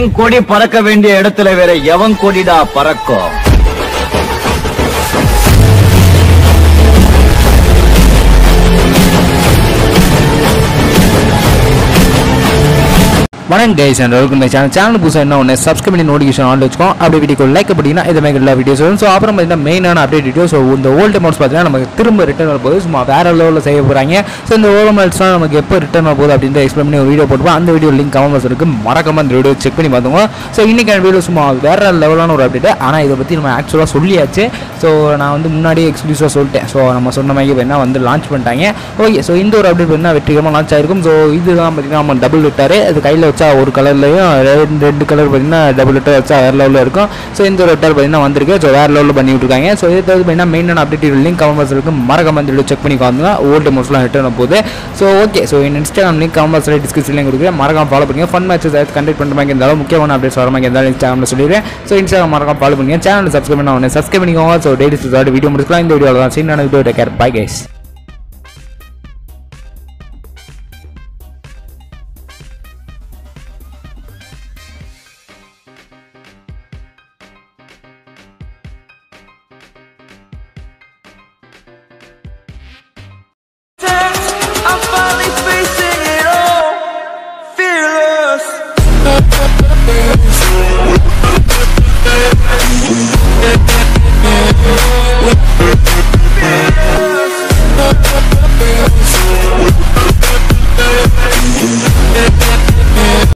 என் கொடி பறக்க வேண்டிய இடத்துல வேற எவன் கொடிடா பறக்கும் வணக்கம் guys and welcome my channel channel புதுசாக என்ன ஒன்று சப்ஸ்கிரைப் பண்ணி நோட்டிஃபிகேஷன் ஆன் வச்சுக்கோம் அப்படி வீடியோ லைக் பண்ணிங்கன்னா இது மாதிரி எல்லா வீடியோஸ் வரும் ஸோ அப்புறம் பார்த்தீங்கன்னா மெயினான அப்டேட் வீடியோ ஸோ இந்த ஓல்டு அமௌண்ட்ஸ் பார்த்தீங்கன்னா நமக்கு திரும்ப ரிட்டர்ன் வரப்போகுது சும்மா வேற லெவலில் செய்ய போகிறாங்க ஸோ இந்த ஓல்டு அமௌண்ட்ஸ்லாம் நமக்கு எப்போ ரிட்டர்ன் வரப்போகுது அப்படின்ற எக்ஸ்பிளைன் பண்ணி ஒரு வீடியோ போட்டுப்போம் அந்த வீடியோ லிங்க் கமெண்ட்ஸ் இருக்கு மறக்காம அந்த வீடியோ செக் பண்ணி பார்த்துங்க ஸோ இன்னைக்கு வீடியோ சும்மா வேற லெவலான ஒரு அப்டேட் ஆனால் இதை பற்றி நம்ம ஆக்சுவலாக சொல்லியாச்சு ஸோ நான் வந்து முன்னாடியே எக்ஸ்க்ளூசிவாக சொல்லிட்டேன் ஸோ நம்ம சொன்ன மாதிரி வேணா வந்து லான்ச் பண்ணிட்டாங்க ஓகே ஸோ இந்த ஒரு அப்டேட் வேணா வெற்றிகரமாக லான்ச் ஆயிருக்கும் ஸோ இதுதான் பார்த்தீங்கன்னா நம்ம டபுள் லிட்டாரு அது கையில் வச்சா ஒரு கலர்லையும் ரெண்டு ரெண்டு கலர் பார்த்தீங்கன்னா டபுள் லிட்டர் வச்சா வேறு லெவலில் இருக்கும் ஸோ இந்த ஒரு லிட்டர் பார்த்தீங்கன்னா வந்திருக்கு ஸோ வேறு லெவலில் பண்ணி விட்டுருக்காங்க ஸோ இது தவிர்த்து பார்த்தீங்கன்னா மெயினான அப்டேட் லிங்க் கமெண்ட்ஸ் இருக்கு மறக்காம இந்த வீடியோ செக் பண்ணி காந்துங்க ஓல்டு மோஸ்ட்லாம் ரிட்டர்ன் போகுது ஸோ ஓகே ஸோ என் இன்ஸ்டாகிராம் லிங்க் கமெண்ட்ஸ் டிஸ்கிரிப்ஷன்லையும் கொடுக்குறேன் மறக்காம ஃபாலோ பண்ணுங்க ஃபன் மேட்சஸ் ஏதாவது கண்டக்ட் பண்ணுற மாதிரி இருந்தாலும் முக்கியமான அப்டேட்ஸ் வர மாதிரி இருந்தாலும் இன்ஸ்டாகிராமில் சொல்லிடுறேன் ஸோ இன்ஸ்டாகிராம் மறக்காம ஃபாலோ பண்ணுங்க சேனல் சப்ஸ்கிரைப் பண்ண உடனே சப்ஸ்கிரைப் பண்ணிக்கோங்க ஸோ டெய்லி வீடியோ முடிச்சுக்கலாம் இந்த வீடியோவில் தான் சீனான வீடியோ கேர் பை கைஸ்